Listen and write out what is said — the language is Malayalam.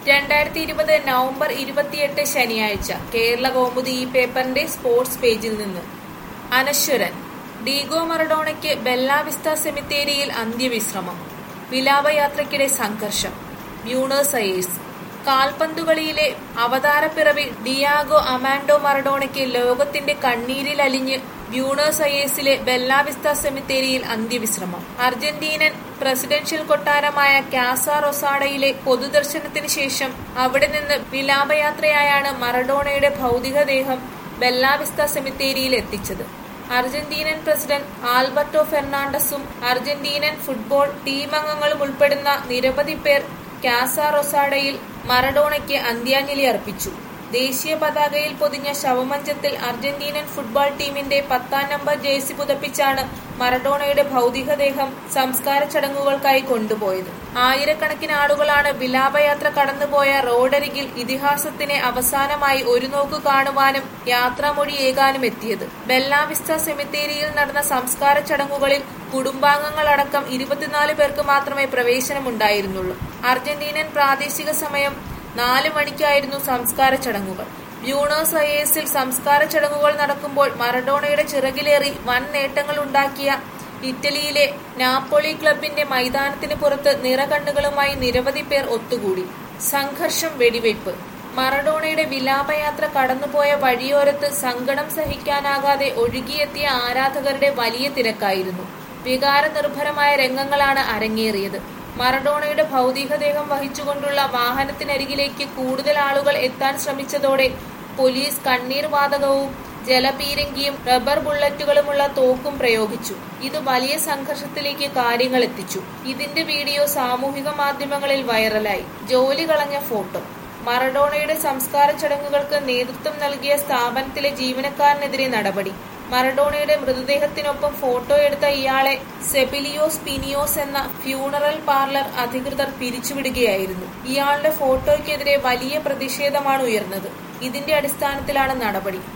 രണ്ടായിരത്തി ഇരുപത് നവംബർ ഇരുപത്തിയെട്ട് ശനിയാഴ്ച കേരള കൗമുദി ഈ പേപ്പറിന്റെ സ്പോർട്സ് പേജിൽ നിന്ന് അനശ്വരൻ ഡീഗോ മറഡോണയ്ക്ക് ബെല്ലാവിസ്ത സെമിത്തേരിയിൽ അന്ത്യവിശ്രമം വിലാപയാത്രയ്ക്കിടെ സംഘർഷം ബ്യൂണേഴ്സ് അയേഴ്സ് കാൽപന്തുകളിയിലെ അവതാരപ്പിറവി ഡിയാഗോ അമാൻഡോ മറഡോണയ്ക്ക് ലോകത്തിന്റെ കണ്ണീരിലലിഞ്ഞ് ബ്യൂണേഴ്സ് അയേഴ്സിലെ ബെല്ലാവിസ്ത സെമിത്തേരിയിൽ അന്ത്യവിശ്രമം അർജന്റീനൻ പ്രസിഡൻഷ്യൽ കൊട്ടാരമായ കാസ റൊസാഡയിലെ പൊതുദർശനത്തിന് ശേഷം അവിടെ നിന്ന് വിലാപയാത്രയായാണ് മറഡോണയുടെ ഭൗതികദേഹം ബെല്ലാവിസ്ത സെമിത്തേരിയിൽ എത്തിച്ചത് അർജന്റീനൻ പ്രസിഡന്റ് ആൽബർട്ടോ ഫെർണാണ്ടസും അർജന്റീനൻ ഫുട്ബോൾ ടീമംഗങ്ങളും ഉൾപ്പെടുന്ന നിരവധി പേർ കാസ റൊസാഡയിൽ മറഡോണയ്ക്ക് അന്ത്യാഞ്ജലി അർപ്പിച്ചു ദേശീയ പതാകയിൽ പൊതിഞ്ഞ ശവമഞ്ചത്തിൽ അർജന്റീനൻ ഫുട്ബോൾ ടീമിന്റെ പത്താം നമ്പർ ജേഴ്സി പുതപ്പിച്ചാണ് മറഡോണയുടെ ഭൗതികദേഹം സംസ്കാര ചടങ്ങുകൾക്കായി കൊണ്ടുപോയത് ആയിരക്കണക്കിന് ആളുകളാണ് വിലാപയാത്ര കടന്നുപോയ റോഡരികിൽ ഇതിഹാസത്തിനെ അവസാനമായി ഒരു നോക്ക് കാണുവാനും യാത്രാമൊഴിയേകാനും എത്തിയത് ബെല്ലാവിസ്ത സെമിത്തേരിയിൽ നടന്ന സംസ്കാര ചടങ്ങുകളിൽ കുടുംബാംഗങ്ങളടക്കം ഇരുപത്തിനാല് പേർക്ക് മാത്രമേ പ്രവേശനമുണ്ടായിരുന്നുള്ളൂ അർജന്റീനൻ പ്രാദേശിക സമയം നാല് മണിക്കായിരുന്നു സംസ്കാര ചടങ്ങുകൾ ബ്യൂണോസ് അയേഴ്സിൽ സംസ്കാര ചടങ്ങുകൾ നടക്കുമ്പോൾ മറഡോണയുടെ ചിറകിലേറി വൻ നേട്ടങ്ങൾ ഉണ്ടാക്കിയ ഇറ്റലിയിലെ നാപ്പോളി ക്ലബിന്റെ മൈതാനത്തിന് പുറത്ത് നിറകണ്ണുകളുമായി നിരവധി പേർ ഒത്തുകൂടി സംഘർഷം വെടിവയ്പ് മറഡോണയുടെ വിലാപയാത്ര കടന്നുപോയ വഴിയോരത്ത് സങ്കടം സഹിക്കാനാകാതെ ഒഴുകിയെത്തിയ ആരാധകരുടെ വലിയ തിരക്കായിരുന്നു വികാരനിർഭരമായ രംഗങ്ങളാണ് അരങ്ങേറിയത് മറഡോണയുടെ ഭൗതികദേഹം വഹിച്ചുകൊണ്ടുള്ള വാഹനത്തിനരികിലേക്ക് കൂടുതൽ ആളുകൾ എത്താൻ ശ്രമിച്ചതോടെ പോലീസ് കണ്ണീർ വാതകവും ജലപീരങ്കിയും റബ്ബർ ബുള്ളറ്റുകളുമുള്ള തോക്കും പ്രയോഗിച്ചു ഇത് വലിയ സംഘർഷത്തിലേക്ക് കാര്യങ്ങൾ എത്തിച്ചു ഇതിന്റെ വീഡിയോ സാമൂഹിക മാധ്യമങ്ങളിൽ വൈറലായി ജോലി കളഞ്ഞ ഫോട്ടോ മറഡോണയുടെ സംസ്കാര ചടങ്ങുകൾക്ക് നേതൃത്വം നൽകിയ സ്ഥാപനത്തിലെ ജീവനക്കാരനെതിരെ നടപടി മറഡോണയുടെ മൃതദേഹത്തിനൊപ്പം ഫോട്ടോ എടുത്ത ഇയാളെ സെബിലിയോസ് പിനിയോസ് എന്ന ഫ്യൂണറൽ പാർലർ അധികൃതർ പിരിച്ചുവിടുകയായിരുന്നു ഇയാളുടെ ഫോട്ടോയ്ക്കെതിരെ വലിയ പ്രതിഷേധമാണ് ഉയർന്നത് ഇതിന്റെ അടിസ്ഥാനത്തിലാണ് നടപടി